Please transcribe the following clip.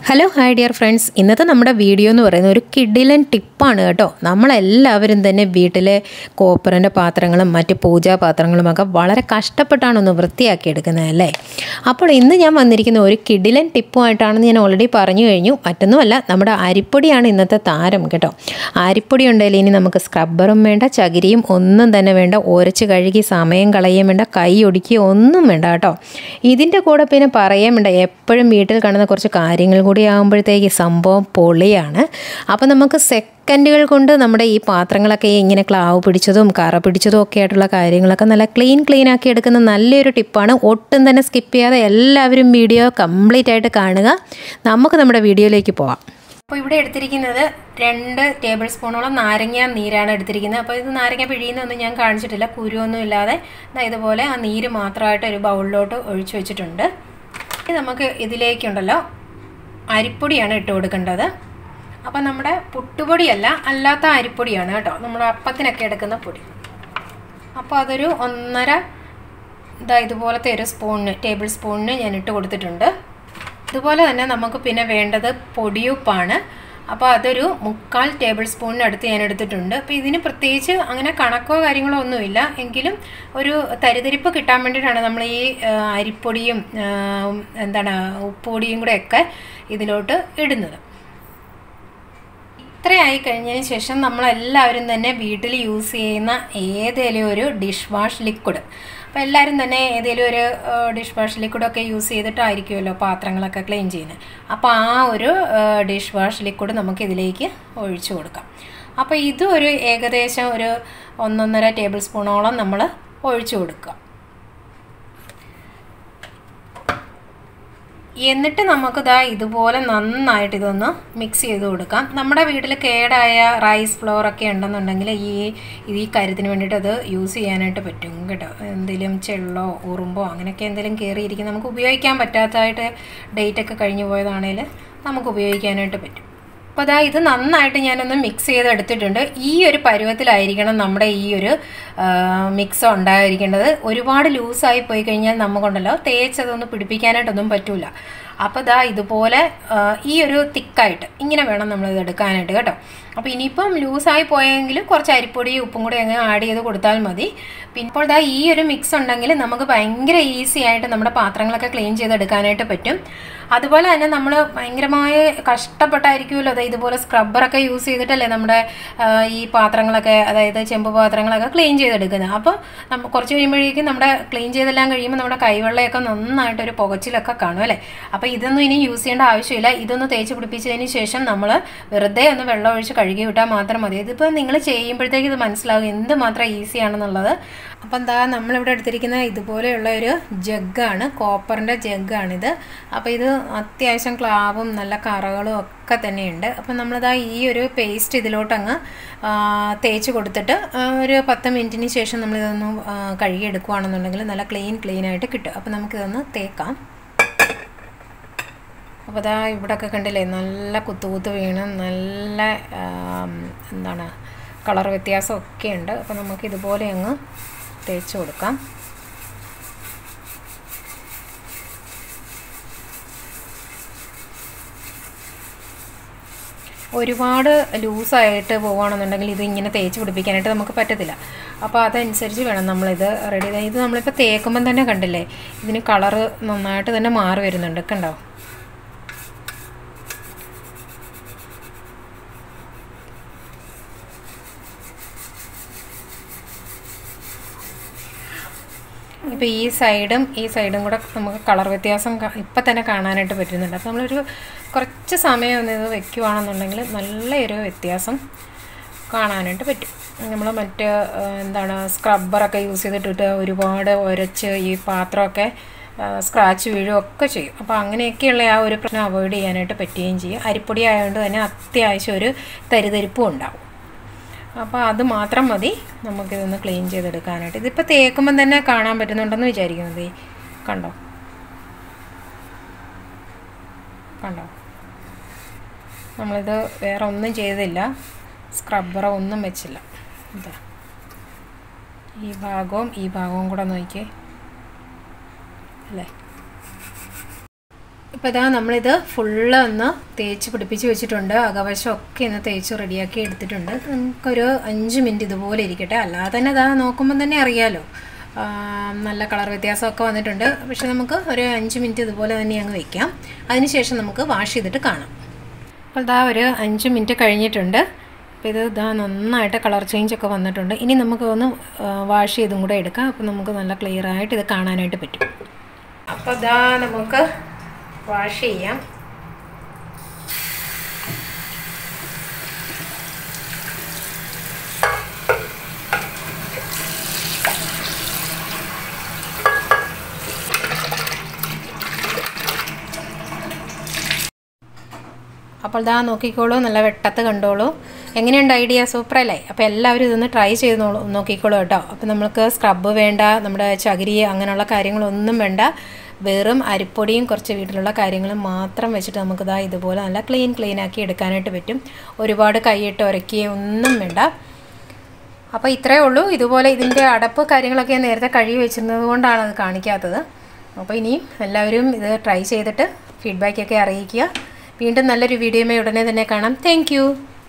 hello hi dear friends ഇന്നത്തെ നമ്മുടെ video എന്ന് പറയുന്നത് ഒരു കിഡിലൻ ടിപ്പാണ് കേട്ടോ നമ്മളെല്ലാവരും തന്നെ വീട്ടിലെ കോപ്പറിൻ്റെ പാത്രങ്ങളും മറ്റ് പൂജാ പാത്രങ്ങളുമൊക്കെ വളരെ കഷ്ടപ്പെട്ടാണ് ഒന്ന് വൃത്തിയാക്കി എടുക്കുന്നത് അല്ലേ അപ്പോൾ ഇന്ന് ഞാൻ വന്നിരിക്കുന്ന ഒരു കിഡിലൻ ടിപ്പുമായിട്ടാണെന്ന് ഞാൻ ഓൾറെഡി പറഞ്ഞു കഴിഞ്ഞു മറ്റൊന്നുമല്ല നമ്മുടെ അരിപ്പൊടിയാണ് ഇന്നത്തെ താരം കേട്ടോ അരിപ്പൊടി ഉണ്ടെങ്കിൽ ഇനി നമുക്ക് സ്ക്രബ്ബറും വേണ്ട ചകിരിയും ഒന്നും തന്നെ വേണ്ട ഒരച്ച് കഴുകി സമയം കളയുകയും വേണ്ട കൈ ഒടിക്കുകയോ ഒന്നും വേണ്ട കേട്ടോ ഇതിൻ്റെ കൂടെ പിന്നെ പറയാൻ വേണ്ട എപ്പോഴും വീട്ടിൽ കാണുന്ന കുറച്ച് കാര്യങ്ങൾ കൂടി ആകുമ്പോഴത്തേക്ക് സംഭവം പൊളിയാണ് അപ്പോൾ നമുക്ക് സെക്കൻഡുകൾ കൊണ്ട് നമ്മുടെ ഈ പാത്രങ്ങളൊക്കെ ഇങ്ങനെ ക്ലാവ് പിടിച്ചതും കറ പിടിച്ചതും ഒക്കെ ആയിട്ടുള്ള കാര്യങ്ങളൊക്കെ നല്ല ക്ലീൻ ക്ലീൻ ആക്കി എടുക്കുന്ന നല്ലൊരു ടിപ്പാണ് ഒട്ടും തന്നെ സ്കിപ്പ് ചെയ്യാതെ എല്ലാവരും വീഡിയോ കംപ്ലീറ്റ് ആയിട്ട് കാണുക നമുക്ക് നമ്മുടെ വീഡിയോയിലേക്ക് പോവാം അപ്പോൾ ഇവിടെ എടുത്തിരിക്കുന്നത് രണ്ട് ടേബിൾ സ്പൂണോളം നാരങ്ങ നീരാണ് എടുത്തിരിക്കുന്നത് അപ്പോൾ ഇത് നാരങ്ങ പിഴിയുന്നൊന്നും ഞാൻ കാണിച്ചിട്ടില്ല കുരുവൊന്നും ഇല്ലാതെ ദാ ഇതുപോലെ ആ നീര് മാത്രമായിട്ട് ഒരു ബൗളിലോട്ട് ഒഴിച്ചു വെച്ചിട്ടുണ്ട് ഇനി നമുക്ക് ഇതിലേക്കുണ്ടല്ലോ അരിപ്പൊടിയാണ് ഇട്ട് കൊടുക്കേണ്ടത് അപ്പം നമ്മുടെ പുട്ടുപൊടിയല്ല അല്ലാത്ത അരിപ്പൊടിയാണ് കേട്ടോ നമ്മൾ അപ്പത്തിനൊക്കെ എടുക്കുന്ന പൊടി അപ്പോൾ അതൊരു ഒന്നര ഇതാ ഇതുപോലത്തെ ഒരു സ്പൂണിന് ടേബിൾ സ്പൂണിന് ഞാൻ ഇട്ട് കൊടുത്തിട്ടുണ്ട് ഇതുപോലെ തന്നെ നമുക്ക് പിന്നെ വേണ്ടത് പൊടിയുപ്പാണ് അപ്പോൾ അതൊരു മുക്കാൽ ടേബിൾ സ്പൂണിനടുത്ത് ഞാൻ എടുത്തിട്ടുണ്ട് അപ്പോൾ ഇതിന് പ്രത്യേകിച്ച് അങ്ങനെ കണക്കോ കാര്യങ്ങളോ ഒന്നുമില്ല എങ്കിലും ഒരു തരിതരിപ്പ് കിട്ടാൻ വേണ്ടിയിട്ടാണ് നമ്മൾ ഈ അരിപ്പൊടിയും എന്താണ് ഉപ്പുപൊടിയും കൂടെ ഒക്കെ ഇതിലോട്ട് ഇടുന്നത് ഇത്രയായി കഴിഞ്ഞതിന് ശേഷം നമ്മളെല്ലാവരും തന്നെ വീട്ടിൽ യൂസ് ചെയ്യുന്ന ഏതെങ്കിലും ഒരു ഡിഷ് വാഷ് ലിക്വിഡ് അപ്പോൾ എല്ലാവരും തന്നെ ഏതെങ്കിലും ഒരു ഡിഷ് വാഷ് ലിക്വിഡൊക്കെ യൂസ് ചെയ്തിട്ടായിരിക്കുമല്ലോ പാത്രങ്ങളൊക്കെ ക്ലീൻ ചെയ്യുന്നത് അപ്പോൾ ആ ഒരു ഡിഷ് വാഷ് ലിക്വിഡ് നമുക്ക് ഇതിലേക്ക് ഒഴിച്ചു കൊടുക്കാം അപ്പോൾ ഇത് ഒരു ഏകദേശം ഒരു ഒന്നൊന്നര ടേബിൾ സ്പൂണോളം നമ്മൾ ഒഴിച്ചു കൊടുക്കുക എന്നിട്ട് നമുക്കിതാ ഇതുപോലെ നന്നായിട്ട് ഇതൊന്ന് മിക്സ് ചെയ്ത് കൊടുക്കാം നമ്മുടെ വീട്ടിൽ കേടായ റൈസ് ഫ്ലോർ ഒക്കെ ഉണ്ടെന്നുണ്ടെങ്കിൽ ഈ ഈ കാര്യത്തിന് വേണ്ടിയിട്ട് അത് യൂസ് ചെയ്യാനായിട്ട് പറ്റും കേട്ടോ എന്തെങ്കിലും ചെള്ളോ ഉറുമ്പോ അങ്ങനെയൊക്കെ എന്തെങ്കിലും കയറിയിരിക്കും നമുക്ക് ഉപയോഗിക്കാൻ പറ്റാത്തതായിട്ട് ഡേറ്റ് ഒക്കെ കഴിഞ്ഞു പോയതാണെങ്കിൽ നമുക്ക് ഉപയോഗിക്കാനായിട്ട് പറ്റും അപ്പോൾ അതാ ഇത് നന്നായിട്ട് ഞാനൊന്ന് മിക്സ് ചെയ്ത് എടുത്തിട്ടുണ്ട് ഈ ഒരു പരുവത്തിലായിരിക്കണം നമ്മുടെ ഈ ഒരു മിക്സ് ഉണ്ടായിരിക്കേണ്ടത് ഒരുപാട് ലൂസായി പോയി കഴിഞ്ഞാൽ നമുക്കുണ്ടല്ലോ തേച്ചതൊന്ന് പിടിപ്പിക്കാനായിട്ടൊന്നും പറ്റില്ല അപ്പോൾ ഇതാ ഇതുപോലെ ഈ ഒരു തിക്കായിട്ട് ഇങ്ങനെ വേണം നമ്മളിത് എടുക്കാനായിട്ട് കേട്ടോ അപ്പോൾ ഇനിയിപ്പം ലൂസായി പോയെങ്കിൽ കുറച്ച് അരിപ്പൊടി ഉപ്പും കൂടി അങ്ങ് ആഡ് ചെയ്ത് കൊടുത്താൽ മതി പിന്നെ ഇപ്പോൾ ഇതാ ഈ ഒരു മിക്സ് ഉണ്ടെങ്കിൽ നമുക്ക് ഭയങ്കര ഈസി ആയിട്ട് നമ്മുടെ പാത്രങ്ങളൊക്കെ ക്ലീൻ ചെയ്തെടുക്കാനായിട്ട് പറ്റും അതുപോലെ തന്നെ നമ്മൾ ഭയങ്കരമായ കഷ്ടപ്പെട്ടായിരിക്കുമല്ലോ അതായത് ഇതുപോലെ സ്ക്രബ്ബറൊക്കെ യൂസ് ചെയ്തിട്ടല്ലേ നമ്മുടെ ഈ പാത്രങ്ങളൊക്കെ അതായത് ചെമ്പ് പാത്രങ്ങളൊക്കെ ക്ലീൻ ചെയ്തെടുക്കുന്നത് അപ്പോൾ നമ്മൾ കുറച്ച് കഴിയുമ്പോഴേക്കും നമ്മുടെ ക്ലീൻ ചെയ്തെല്ലാം കഴിയുമ്പോൾ നമ്മുടെ കൈവെള്ളയൊക്കെ നന്നായിട്ടൊരു പുകച്ചിലൊക്കെ കാണും അല്ലേ അപ്പോൾ ഇതൊന്നും ഇനി യൂസ് ചെയ്യേണ്ട ആവശ്യമില്ല ഇതൊന്ന് തേച്ച് പിടിപ്പിച്ചതിന് ശേഷം നമ്മൾ വെറുതെ ഒന്ന് വെള്ളം ഒഴിച്ച് കഴുകി വിട്ടാൽ മാത്രം മതി ഇതിപ്പോൾ നിങ്ങൾ ചെയ്യുമ്പോഴത്തേക്ക് ഇത് മനസ്സിലാകും എന്ത് മാത്രം ഈസിയാണെന്നുള്ളത് അപ്പം എന്താ നമ്മളിവിടെ എടുത്തിരിക്കുന്ന ഇതുപോലെയുള്ള ഒരു ജഗ്ഗാണ് കോപ്പറിൻ്റെ ജഗ്ഗാണിത് അപ്പോൾ ഇത് അത്യാവശ്യം ക്ലാവും നല്ല കറകളും ഒക്കെ തന്നെയുണ്ട് അപ്പം നമ്മളിതാ ഈ ഒരു പേസ്റ്റ് ഇതിലോട്ടങ്ങ് തേച്ച് കൊടുത്തിട്ട് ഒരു പത്ത് മിനിറ്റിന് ശേഷം നമ്മളിതൊന്ന് കഴുകിയെടുക്കുകയാണെന്നുണ്ടെങ്കിൽ നല്ല ക്ലീൻ ക്ലീൻ ആയിട്ട് കിട്ടും അപ്പോൾ നമുക്കിതൊന്ന് തേക്കാം അപ്പോൾ അതാ ഇവിടെയൊക്കെ കണ്ടില്ലേ നല്ല കുത്തുകുത്ത് വീണ് നല്ല എന്താണ് കളർ വ്യത്യാസമൊക്കെ ഉണ്ട് അപ്പോൾ നമുക്ക് ഇതുപോലെ അങ്ങ് തേച്ച് കൊടുക്കാം ഒരുപാട് ലൂസായിട്ട് പോവുകയാണെന്നുണ്ടെങ്കിൽ ഇത് ഇങ്ങനെ തേച്ച് പിടിപ്പിക്കാനായിട്ട് നമുക്ക് പറ്റത്തില്ല അപ്പോൾ അതനുസരിച്ച് വേണം നമ്മളിത് റെഡി ഇത് നമ്മളിപ്പോൾ തേക്കുമ്പം തന്നെ കണ്ടില്ലേ ഇതിന് കളറ് നന്നായിട്ട് തന്നെ മാറി വരുന്നുണ്ട് കണ്ടോ ഇപ്പോൾ ഈ സൈഡും ഈ സൈഡും കൂടെ നമുക്ക് കളർ വ്യത്യാസം ഇപ്പം തന്നെ കാണാനായിട്ട് പറ്റുന്നുണ്ട് അപ്പോൾ നമ്മളൊരു കുറച്ച് സമയം ഒന്ന് ഇത് വെക്കുകയാണെന്നുണ്ടെങ്കിൽ നല്ലൊരു വ്യത്യാസം കാണാനായിട്ട് പറ്റും നമ്മൾ മറ്റ് എന്താണ് സ്ക്രബ്ബറൊക്കെ യൂസ് ചെയ്തിട്ടിട്ട് ഒരുപാട് ഉരച്ച് ഈ പാത്രമൊക്കെ സ്ക്രാച്ച് വീഴുകയൊക്കെ ചെയ്യും അപ്പോൾ അങ്ങനെയൊക്കെയുള്ള ആ ഒരു പ്രശ്നം അവോയ്ഡ് ചെയ്യാനായിട്ട് പറ്റുകയും ചെയ്യും അരിപ്പൊടി ആയതുകൊണ്ട് തന്നെ അത്യാവശ്യം ഒരു തരിതരിപ്പും ഉണ്ടാവും അപ്പോൾ അത് മാത്രം മതി നമുക്കിതൊന്ന് ക്ലീൻ ചെയ്തെടുക്കാനായിട്ട് ഇതിപ്പോൾ തേക്കുമ്പം തന്നെ കാണാൻ പറ്റുന്നുണ്ടെന്ന് വിചാരിക്കുന്നത് കണ്ടോ കണ്ടോ നമ്മളിത് വേറെ ഒന്നും ചെയ്തില്ല സ്ക്രബ്ബറോ ഒന്നും വെച്ചില്ല ഇതാ ഈ ഭാഗവും ഈ ഭാഗവും കൂടെ നോക്കിയേ അല്ലേ അപ്പോൾ ഇതാ നമ്മളിത് ഫുള്ള് ഒന്ന് തേച്ച് പിടിപ്പിച്ച് വെച്ചിട്ടുണ്ട് അകവശമൊക്കെ ഒന്ന് തേച്ച് റെഡിയാക്കി എടുത്തിട്ടുണ്ട് നമുക്കൊരു അഞ്ച് മിനിറ്റ് ഇതുപോലെ ഇരിക്കട്ടെ അല്ലാതെ തന്നെ ഇതാ നോക്കുമ്പോൾ തന്നെ അറിയാലോ ആ, നല്ല കളർ വ്യത്യാസമൊക്കെ വന്നിട്ടുണ്ട് പക്ഷെ നമുക്ക് ഒരു അഞ്ച് മിനിറ്റ് ഇതുപോലെ തന്നെ അങ്ങ് വെക്കാം അതിനുശേഷം നമുക്ക് വാഷ് ചെയ്തിട്ട് കാണാം അപ്പോൾ ഇതാ ഒരു അഞ്ച് മിനിറ്റ് കഴിഞ്ഞിട്ടുണ്ട് അപ്പോൾ ഇത് ഇതാ നന്നായിട്ട് കളർ ചേഞ്ച് ഒക്കെ വന്നിട്ടുണ്ട് ഇനി നമുക്ക് ഒന്ന് വാഷ് ചെയ്തും കൂടെ എടുക്കാം അപ്പോൾ നമുക്ക് നല്ല ക്ലിയർ ആയിട്ട് ഇത് കാണാനായിട്ട് പറ്റും അപ്പോൾ ഇതാ നമുക്ക് വാഷ് ചെയ്യാം അപ്പോൾ ഇതാ നോക്കിക്കോളൂ നല്ല വെട്ടത്ത് കണ്ടോളൂ എങ്ങനെയുണ്ട് ഐഡിയ സൂപ്പറല്ലേ അപ്പോൾ എല്ലാവരും ഇതൊന്ന് ട്രൈ ചെയ്ത് നോ- നോക്കിക്കോളൂ കേട്ടോ അപ്പോൾ നമുക്ക് സ്ക്രബ് വേണ്ട നമ്മുടെ ചകിരി അങ്ങനെയുള്ള കാര്യങ്ങളൊന്നും വേണ്ട വെറും അരിപ്പൊടിയും കുറച്ച് വീട്ടിലുള്ള കാര്യങ്ങളും മാത്രം വെച്ചിട്ട് നമുക്കിതാ ഇതുപോലെ നല്ല ക്ലീൻ ക്ലീൻ ആക്കി എടുക്കാനായിട്ട് പറ്റും ഒരുപാട് കൈയിട്ട് ഉരക്കുകയോ ഒന്നും വേണ്ട അപ്പോൾ ഇത്രയേ ഉള്ളൂ ഇതുപോലെ ഇതിൻ്റെ അടപ്പ് കാര്യങ്ങളൊക്കെ ഞാൻ നേരത്തെ കഴുകി വെച്ചിരുന്നത് കൊണ്ടാണ് അത് കാണിക്കാത്തത് അപ്പോൾ ഇനിയും എല്ലാവരും ഇത് ട്രൈ ചെയ്തിട്ട് ഫീഡ്ബാക്കൊക്കെ അറിയിക്കുക വീണ്ടും നല്ലൊരു വീഡിയോയുമായി ഉടനെ തന്നെ കാണാം താങ്ക്